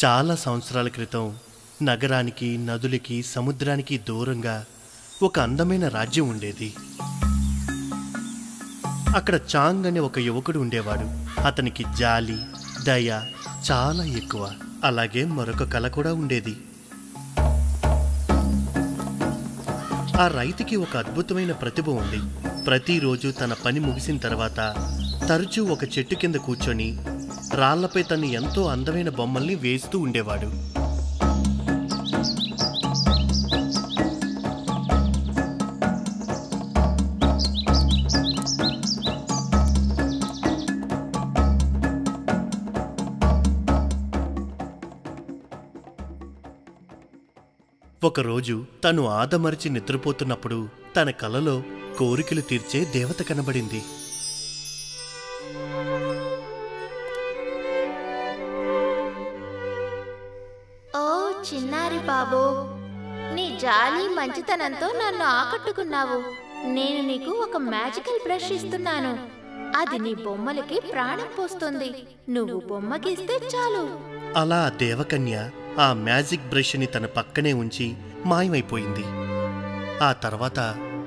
చాలా సంవత్సరాల క్రితం నగరానికి నదులకి సముద్రానికి దూరంగా ఒక అందమైన రాజ్యం ఉండేది అక్కడ చాంగ్ అనే ఒక యువకుడు ఉండేవాడు అతనికి జాలి దయ చాలా ఎక్కువ అలాగే మరొక కళ కూడా ఉండేది ఆ రైతుకి ఒక అద్భుతమైన ప్రతిభ ఉంది ప్రతిరోజు తన పని ముగిసిన తర్వాత తరచూ ఒక చెట్టు కింద కూర్చొని రాళ్లపై తను ఎంతో అందమైన బొమ్మల్ని వేస్తూ ఉండేవాడు ఒకరోజు తను ఆదమరిచి నిద్రపోతున్నప్పుడు తన కలలో కోరికలు తీర్చే దేవత కనబడింది ఓ చిన్నారి బాబు నీ జాలి మంచితనంతో నన్ను ఆకట్టుకున్నావు నేను నీకు ఒక మ్యాజికల్ బ్రష్ ఇస్తున్నాను అది నీ బొమ్మలకి ప్రాణం పోస్తుంది నువ్వు బొమ్మ గీస్తే చాలు అలా ఆ దేవకన్య ఆ మ్యాజిక్ బ్రష్ని తన పక్కనే ఉంచి మాయమైపోయింది ఆ తర్వాత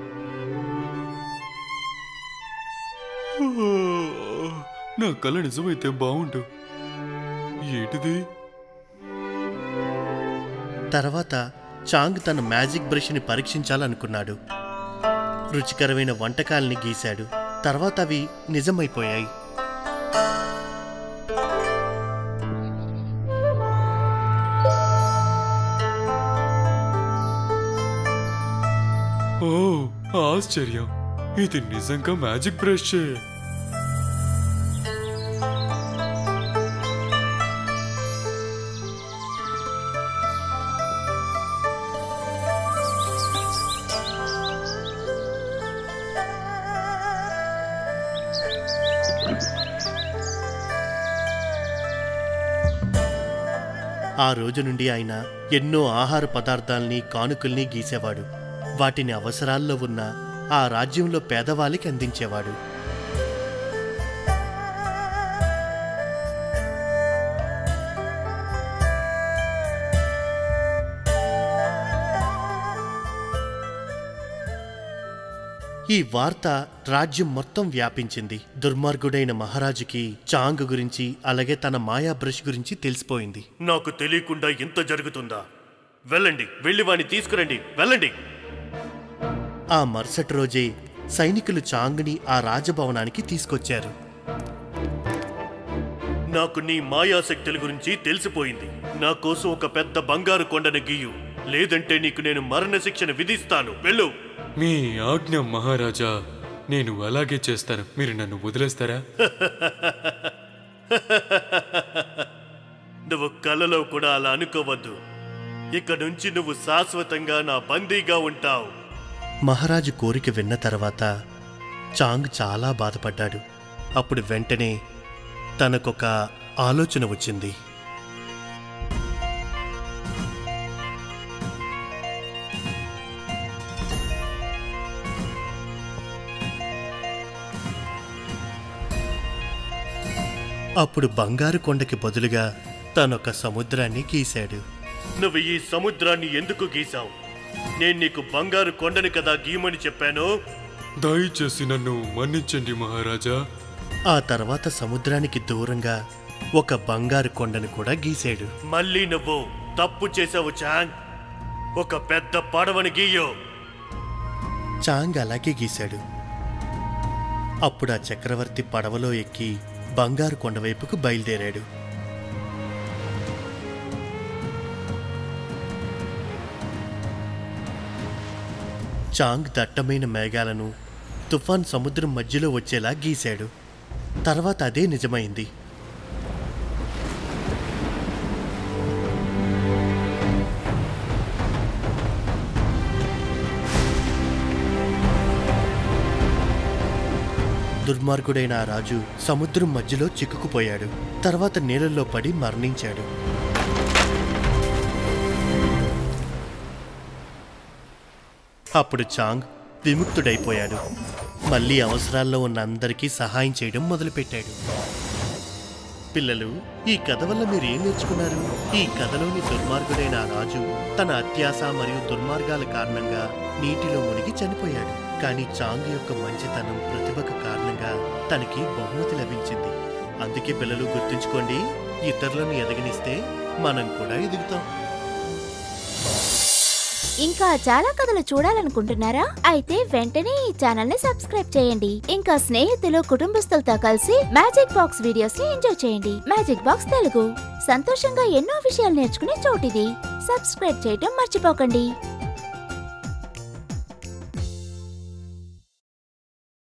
నా కళ నిజమైతే బాగుండు ఏంటిది తర్వాత చాంగ్ తన మ్యాజిక్ బ్రష్ని పరీక్షించాలనుకున్నాడు రుచికరమైన వంటకాల్ని గీశాడు తర్వాత అవి నిజమైపోయాయి ఓ ఆశ్చర్యం ఇది నిజంగా మ్యాజిక్ బ్రష్ ఆ రోజు నుండి ఆయన ఎన్నో ఆహార పదార్థాల్ని కానుకల్ని గీసేవాడు వాటిని అవసరాల్లో ఉన్న ఆ రాజ్యంలో పేదవాళ్ళకి అందించేవాడు ఈ వార్త రాజ్యం మొత్తం వ్యాపించింది దుర్మార్గుడైన మహారాజుకి చాంగ్ గురించి అలాగే తన మాయా బ్రష్ గురించి తెలిసిపోయింది నాకు తెలియకుండా ఇంత జరుగుతుందా వెళ్ళండి వెళ్ళి వాణ్ణి తీసుకురండి వెళ్ళండి ఆ మరుసటి రోజే సైనికులు చాంగ్ని ఆ రాజభవనానికి తీసుకొచ్చారు నాకు నీ మాయాశక్తుల గురించి తెలిసిపోయింది నా కోసం ఒక పెద్ద బంగారు కొండను గీయు లేదంటే నీకు నేను మరణశిక్షను విధిస్తాను వెళ్ళు మీ ఆజ్ఞ మహారాజా నేను అలాగే చేస్తాను మీరు నన్ను వదిలేస్తారా నువ్వు కలలో కూడా అలా అనుకోవద్దు ఇక నుంచి నువ్వు శాశ్వతంగా నా బందీగా ఉంటావు మహారాజు కోరిక విన్న తర్వాత చాంగ్ చాలా బాధపడ్డాడు అప్పుడు వెంటనే తనకొక ఆలోచన వచ్చింది అప్పుడు బంగారు కొండకి బదులుగా తనొక సముద్రాన్ని గీశాడు నువ్వు ఈ సముద్రాన్ని ఎందుకు గీశావు నేను నీకు బంగారు కొండని కదా గీయమని చెప్పాను దయచేసి నన్ను మన్నించండి మహారాజా ఆ తర్వాత సముద్రానికి దూరంగా ఒక బంగారు కొండను కూడా గీశాడు మళ్ళీ నువ్వు తప్పు చేసావు చాంగ్ ఒక పెద్ద పడవని గీయో చాంగ్ అలాగే గీశాడు అప్పుడు ఆ చక్రవర్తి పడవలో ఎక్కి బంగారు కొండ వైపుకు బయలుదేరాడు చాంగ్ దట్టమైన మేఘాలను తుఫాన్ సముద్రం మధ్యలో వచ్చేలా గీశాడు తర్వాత అదే నిజమైంది దుర్మార్గుడైన ఆ రాజు సముద్రం మధ్యలో చిక్కుకుపోయాడు తర్వాత నీళ్ళల్లో పడి మరణించాడు అప్పుడు చాంగ్ విముక్తుడైపోయాడు మళ్ళీ అవసరాల్లో ఉన్న అందరికీ సహాయం చేయడం మొదలుపెట్టాడు పిల్లలు ఈ కథ వల్ల మీరు ఏం నేర్చుకున్నారు ఈ కథలోని దుర్మార్గుడైన ఆ రాజు తన అత్యాస మరియు దుర్మార్గాల కారణంగా నీటిలో మునిగి చనిపోయాడు కానీ చాంగ్ యొక్క మంచితనం ప్రతిభకు కారణంగా తనకి బహుమతి లభించింది అందుకే పిల్లలు గుర్తుంచుకోండి ఇతరులను ఎదగనిస్తే మనం కూడా ఎదుగుతాం ఇంకా చాలా కథలు చూడాలనుకుంటున్నారా అయితే వెంటనే ఈ ఛానల్ ని సబ్స్క్రైబ్ చేయండి ఇంకా స్నేహితులు కుటుంబస్తులతో కలిసి మ్యాజిక్ బాక్స్ వీడియోస్ ని ఎంజాయ్ చేయండి మ్యాజిక్ బాక్స్ తెలుగు సంతోషంగా ఎన్నో విషయాలు నేర్చుకునే చోటిది సబ్స్క్రైబ్ చేయటం మర్చిపోకండి